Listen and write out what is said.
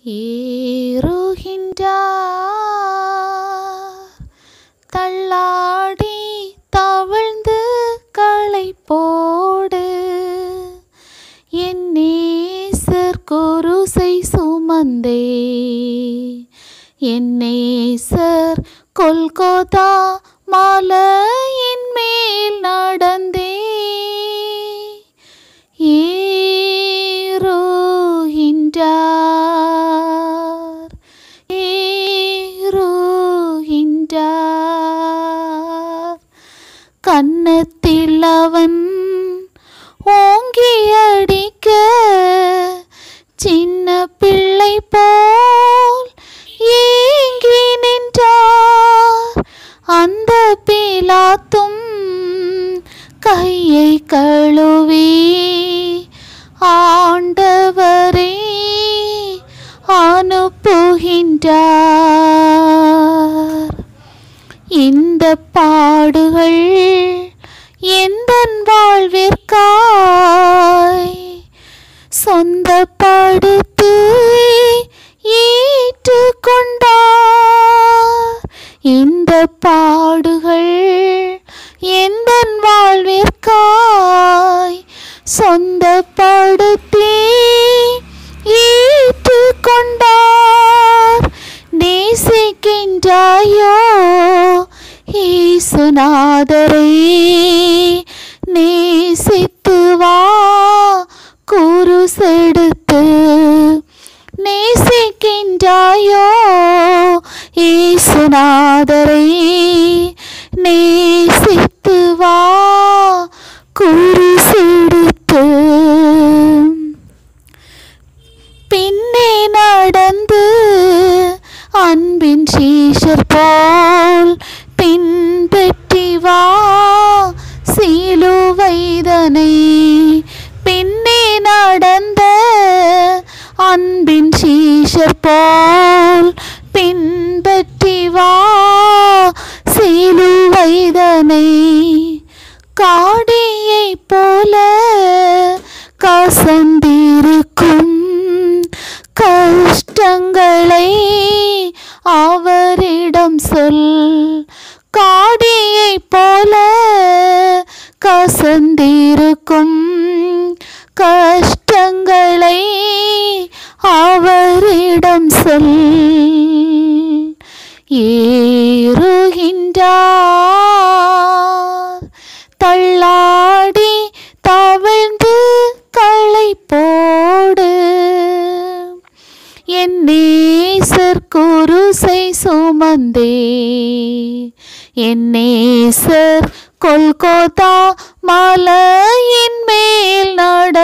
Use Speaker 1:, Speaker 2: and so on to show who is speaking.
Speaker 1: ஏறுகின்றார் தள்ளாடி தவழ்ந்து களைப்போடு என் நேசர் குருசை சுமந்தே என் நேசர் கொல்கோதா மாலையின் மேல் நடந்தே ஏறுகின்றார் ஏறுகின்றார் கன்னத்தில் அவன் ஓங்கி அடிக்க சின்ன பிள்ளை போல் ஏங்கி நின்றார் அந்த பிலாத்தும் கையை கழுவி ஆண்டவரே அனுப்புகின்றார் இந்த பாடுகள் எந்தன் வாழ்விற்காய் சொந்தப்படுத்தி ஏற்றுக்கொண்டார் இந்த பாடுகள் எந்தன் வாழ்விற்காய் சொந்தப்படுத்தி ஏற்றுக்கொண்டார் நேசிக்கின்றாயோ ஈசுநாதரே நேசித்து வா குருசெடுத்து நேசிக்கின்றாயோ ஈசுநாதரே நேசித்து வா குருசெடுத்து பின்னே நடந்து அன்பின் சீஷர் போல் பின்பற்றி வா சீலுவைதனை பின்னே நடந்த அன்பின் சீஷர் போல் பின்பற்றி வா சீலுவைதனை காடியைப் போல கசந்திருக்கும் கஷ்டங்களை அவரிடம் சொல் காடியைப் போல கசந்திருக்கும் கஷ்டங்களை அவரிடம் சொல் ஏறுகின்றார் தள்ளாடி தவிழ்ந்து களைப்போடு என் நேசர் குருசை சுமந்தே என் நேசர் கொல்கோதா மலையின் மேல் நட